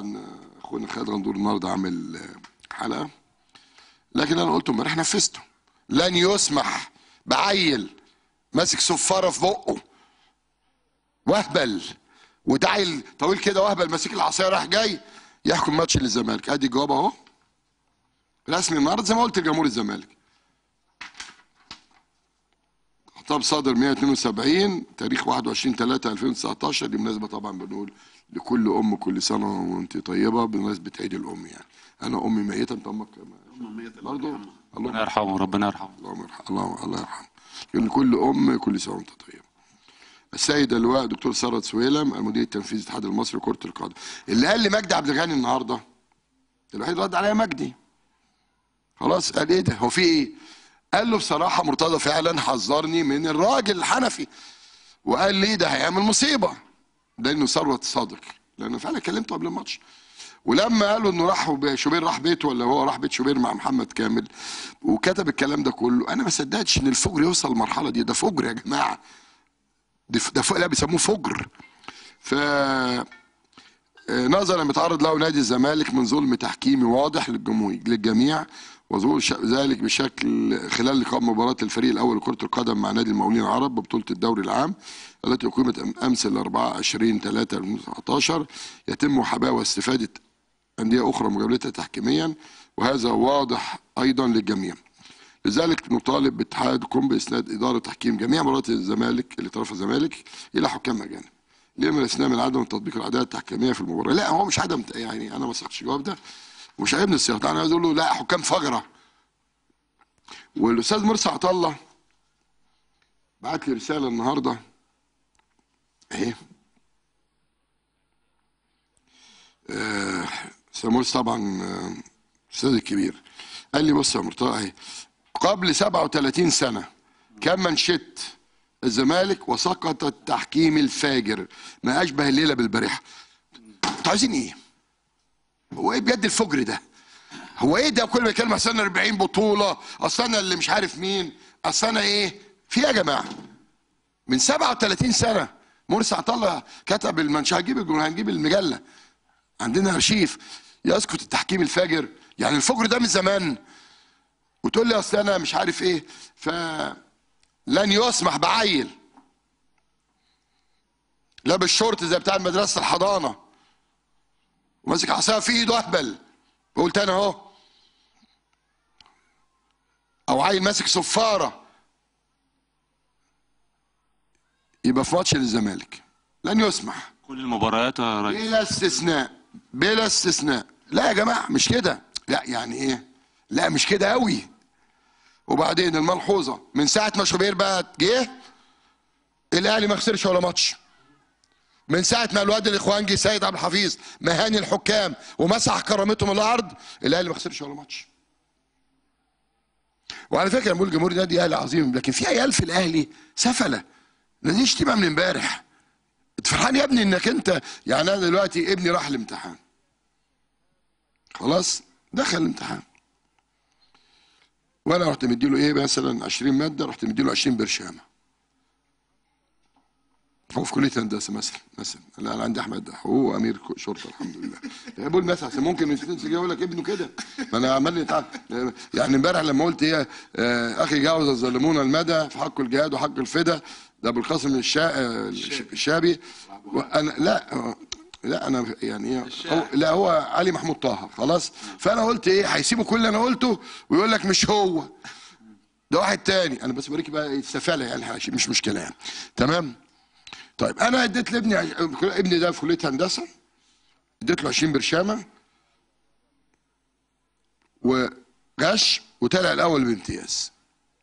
طبعا اخونا خالد غندور النهارده عامل حلقه لكن انا قلت امبارح نفذته لن يسمح بعيل ماسك صفاره في بقه وهبل وده عيل طويل كده وهبل ماسك العصايه راح جاي يحكم ماتش للزمالك ادي الجواب اهو رسمي النهارده زي ما قلت لجمهور الزمالك خطاب صادر 172 تاريخ 21 3 2019 دي مناسبه طبعا بنقول لكل ام كل سنه وانت طيبه بمناسبه عيد الام يعني انا امي ميته انت امك برضه ربنا يرحمه ربنا يرحمه اللهم يرحمه الله الله يرحمه لكل ام كل سنه وانت طيبه السيد اللواء دكتور ثروت سويلم المدير التنفيذي الاتحاد المصري لكره القدم اللي قال لي مجدي عبد الغني النهارده الوحيد رد عليا مجدي خلاص قال ايه ده هو في ايه قال له بصراحه مرتضى فعلا حذرني من الراجل الحنفي وقال لي ده هيعمل مصيبه ده انه ثروت صادق لانه فعلا كلمته قبل الماتش ولما قالوا انه راح شوبير راح بيته ولا هو راح بيت شوبير مع محمد كامل وكتب الكلام ده كله انا ما صدقتش ان الفجر يوصل للمرحله دي ده فجر يا جماعه ده ف- ده ف- لا بيسموه فجر ف نظرا متعرض له نادي الزمالك من ظلم تحكيمي واضح للجمهور للجميع وظهور ش- ذلك بشكل خلال لقاء مباراة الفريق الأول لكرة القدم مع نادي المقاولين العرب ببطولة الدوري العام التي أقيمت أم- أمس ال 24 3 2019 يتم محاباة واستفادة أندية أخرى مجاولتها تحكيميا وهذا واضح أيضا للجميع لذلك نطالب باتحاد قم بإسناد إدارة تحكيم جميع مباريات الزمالك اللي طرف الزمالك إلى حكام أجانب ليه من الاستثناء من عدم تطبيق العداله التحكيميه في المباراه لا هو مش عدم يعني انا ما صحتش الجواب ده ومش عيبني السياق ده انا عايز اقول له لا حكام فجره والاستاذ مرسي عطا الله بعت لي رساله النهارده اهي آه، استاذ مرسي طبعا آه، استاذ الكبير قال لي بص يا مرتضى اهي قبل 37 سنه كان منشط الزمالك وسقط التحكيم الفاجر ما اشبه الليله بالبارحه انتوا عايزين ايه هو ايه بجد الفجر ده هو ايه ده كل ما يتكلم اصل انا 40 بطوله اصل انا اللي مش عارف مين اصل انا ايه في إيه يا جماعه من 37 سنه مرسي عطا الله كتب المنشاه هنجيب الجمهور هنجيب المجله عندنا ارشيف يسقط التحكيم الفاجر يعني الفجر ده من زمان وتقول لي اصل انا مش عارف ايه ف لن يسمح بعيل لابس شورت زي بتاع مدرسه الحضانه وماسك عصايه في ايده اهبل قلت انا اهو او عيل ماسك صفاره يبقى في ماتش للزمالك لن يسمح كل المباريات يا ريس بلا استثناء بلا استثناء لا يا جماعه مش كده لا يعني ايه لا مش كده قوي وبعدين الملحوظه من ساعه ما شوبير بقى جه الاهلي ما خسرش ولا ماتش من ساعه ما الواد الاخوان جه سيد عبد الحفيظ مهاني الحكام ومسح كرامتهم الارض الاهلي ما خسرش ولا ماتش وعلى فكره أنا بقول جمهور النادي اهلي عظيم لكن في عيال في الاهلي سفله دي شتيمه من امبارح انت فرحان يا ابني انك انت يعني انا دلوقتي ابني راح الامتحان خلاص دخل الامتحان وانا رحت مديله ايه مثلا 20 ماده رحت مديله 20 برشامه هو في كليه هندسه مثلا مثلا لا انا عندي احمد هو امير ك- شرطه الحمد لله يعني بقول مثلا أصل ممكن يستنسج يقول لك ابنه كده ما انا عمال يتع... يعني امبارح لما قلت ايه آه، اخي جاوز الظالمون المدى في حق الجهاد وحق الفدا ده ابو القاسم الشا... آه، الش- الشابي وانا لا آه، لا انا يعني ايه هو لا هو علي محمود طه خلاص فانا قلت ايه هيسيبوا كل اللي انا قلته ويقول لك مش هو ده واحد تاني انا بس بوريك بقى السفاله يعني مش مشكله يعني تمام طيب انا اديت لابني عش- ابني ده في كليه هندسه اديت له 20 برشامه وغش وطلع الاول بامتياز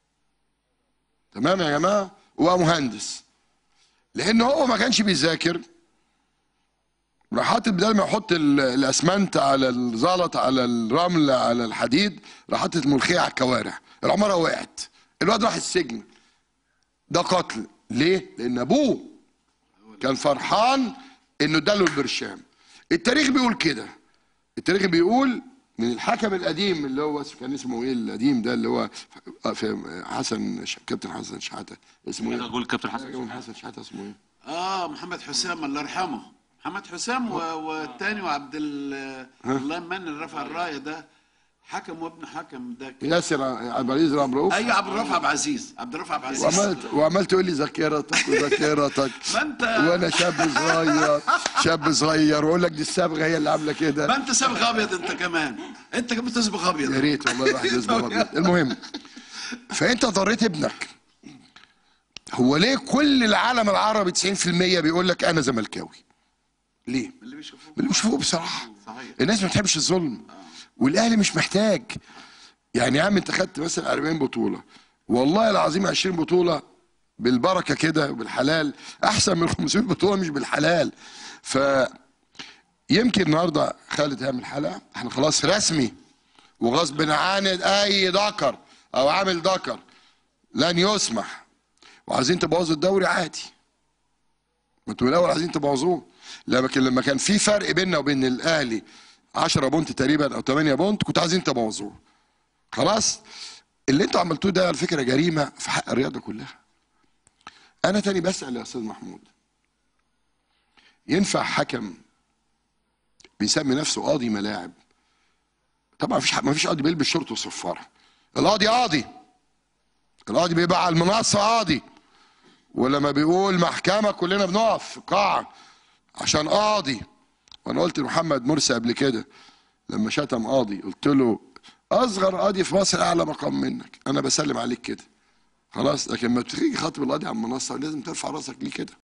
تمام يا جماعه هو مهندس لان هو ما كانش بيذاكر راح حاطط بدل ما يحط ال- الاسمنت على الزلط على الرمل على الحديد راح حاطط الملخيه على الكوارع العماره وقعت الواد راح السجن ده قتل ليه لان ابوه كان فرحان انه اداله البرشام التاريخ بيقول كده التاريخ بيقول من الحكم القديم اللي هو كان اسمه ايه القديم ده اللي هو في حسن ش- كابتن حسن شحاته اسمه انا ايه؟ اقول كابتن حسن كابتن حسن شحاته اسمه ايه؟ اه محمد حسام الله يرحمه محمد حسام و- والتاني وعبد ال- الله يمن اللي رفع الرايه ده حكم وابن حكم ده ك- ياسر عبد العزيز عبد الرؤوف ايوه عبد الرافع عبد العزيز عبد الرافع عبد العزيز وعملت وعملت تقول لي ذاكرتك وذاكرتك ما انت وانا شاب صغير شاب صغير واقول لك دي الصبغه هي اللي عامله كده ما انت صبغ ابيض انت كمان انت كمان تصبغ ابيض يا ريت والله الواحد يصبغ ابيض المهم فانت ضريت ابنك هو ليه كل العالم العربي 90% بيقول لك انا زملكاوي ليه اللي بيشوفوه اللي مش فوق بصراحه صحيح. الناس ما بتحبش الظلم والاهلي مش محتاج يعني يا عم انت خدت مثلا 40 بطوله والله العظيم 20 بطوله بالبركه كده وبالحلال احسن من 500 بطوله مش بالحلال ف يمكن النهارده خالد هيعمل حلقه احنا خلاص رسمي وغصب عن اي ذكر او عامل ذكر لن يسمح وعايزين تبوظوا الدوري عادي ما انتوا من الاول عايزين تبوظوه لكن لما كان في فرق بيننا وبين الاهلي 10 بونت تقريبا او 8 بونت كنتوا عايزين تبوظوه خلاص اللي انتوا عملتوه ده على فكره جريمه في حق الرياضه كلها انا تاني بسال يا استاذ محمود ينفع حكم بيسمي نفسه قاضي ملاعب طبعا مفيش ما فيش قاضي بيلبس شورت وصفاره القاضي قاضي القاضي بيبقى على المنصه قاضي ولما بيقول محكمة كلنا بنقف في القاعة عشان قاضي وانا قلت لمحمد مرسي قبل كده لما شتم قاضي قلت له اصغر قاضي في مصر اعلى مقام منك انا بسلم عليك كده خلاص لكن لما تيجي خاطب القاضي على المنصة لازم ترفع راسك ليه كده